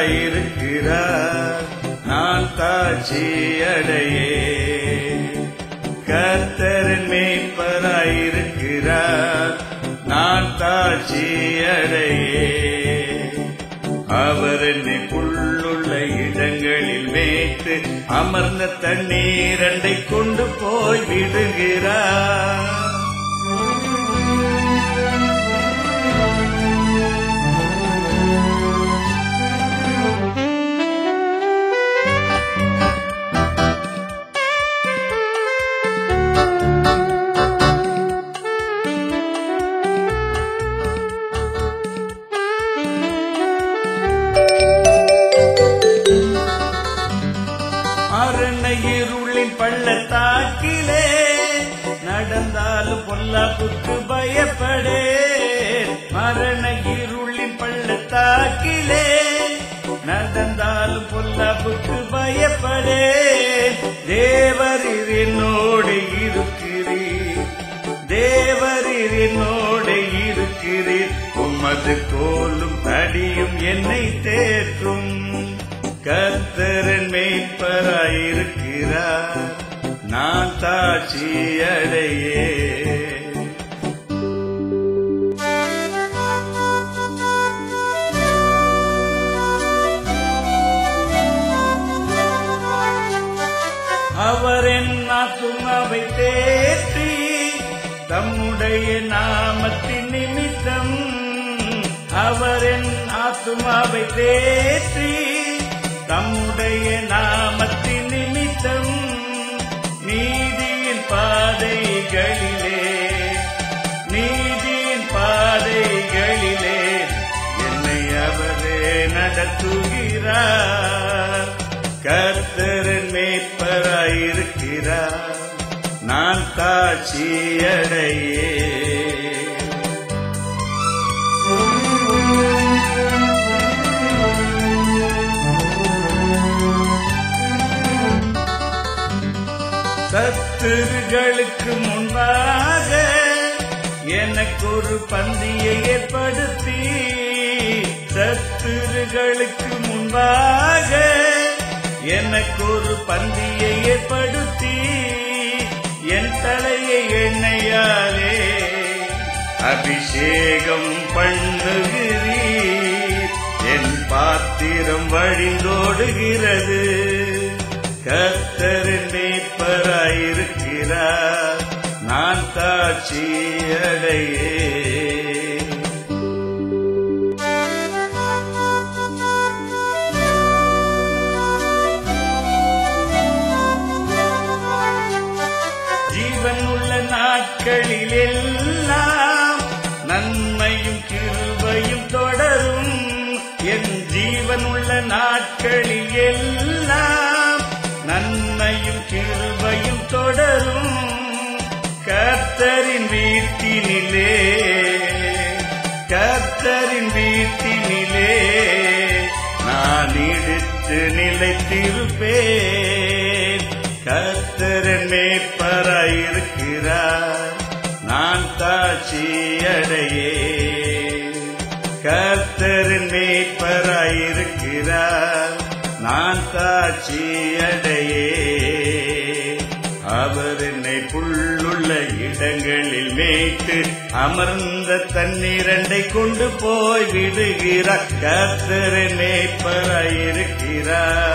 மேய்ப்பராயிருக்கிறார் நான் தாட்சி அடையே கர்த்தரன் மேய்ப்பராயிருக்கிறார் நான் தாட்சி அடையே அவர் என்னை புல்லுள்ள இடங்களில் மேய்த்து அமர்ந்த தண்ணீரண்டை கொண்டு போய் விடுகிறார் மரண இருளின் பள்ளத்தாக்கிலே நடந்தாலும் பொல்லாப்புக்கு பயப்படே மரண இருளின் பள்ளத்தாக்கிலே நடந்தாலும் பொல்லாப்புக்கு பயப்படே தேவரீர் என்னோடு இருக்கிறீர் தேவரீர் என்னோடு இருக்கிறீர் உமது கோலும் தடியும் என்னை தேற்றும் கர்த்தரன் மேய்ப்பராயிருக்கிறார் நான் தாட்சி அடையே அவர் என் ஆத்துமாவை தேற்றி தம்முடைய நாமத்தின் நிமித்தம் அவர் என் ஆத்துமாவை தேற்றி தம்முடைய நாமத்தின் நிமித்தம் நீதியின் பாதைகளிலே நீதியின் பாதைகளிலே என்னை அவரே நடத்துகிறார் கர்த்தரன் மேய்ப்பராயிருக்கிறார் நான் தாட்சி அடையே சத்துருகளுக்கு முன்பாக எனக்கு ஒரு பந்தியை ஏற்படுத்தி சத்துருகளுக்கு முன்பாக எனக்கு ஒரு பந்தியை ஏற்படுத்தி என் தலையை எண்ணெயாலே அபிஷேகம் பண்ணுகிறீர் என் பாத்திரம் வழிந்தோடுகிறது கர்த்தரின் மேய்ப்பராயிருக்கிறார் நான் தாட்சி அடையே ஜீவன் உள்ள நாட்களில் எல்லாம் நன்மையும் கிருபையும் தொடரும் என் ஜீவன் உள்ள நாட்களில் எல்லாம் நன்மையும் கிருபையும் தொடரும் கர்த்தரின் வீட்டினிலே கர்த்தரின் வீட்டினிலே நான் இடித்து நிலைத்திருப்பேன் கர்த்தரன் மேய்ப்பராயிருக்கிறார் நான் தாட்சி அடையே கர்த்தரின் மேய்ப்பராயிருக்கிறார் நான் தாட்சி அடையே அவர் என்னை புல்லுள்ள இடங்களில் மேய்த்து அமர்ந்த தண்ணீரண்டை கொண்டு போய் விடுகிறார் கர்த்தரின் மேய்ப்பராயிருக்கிறார்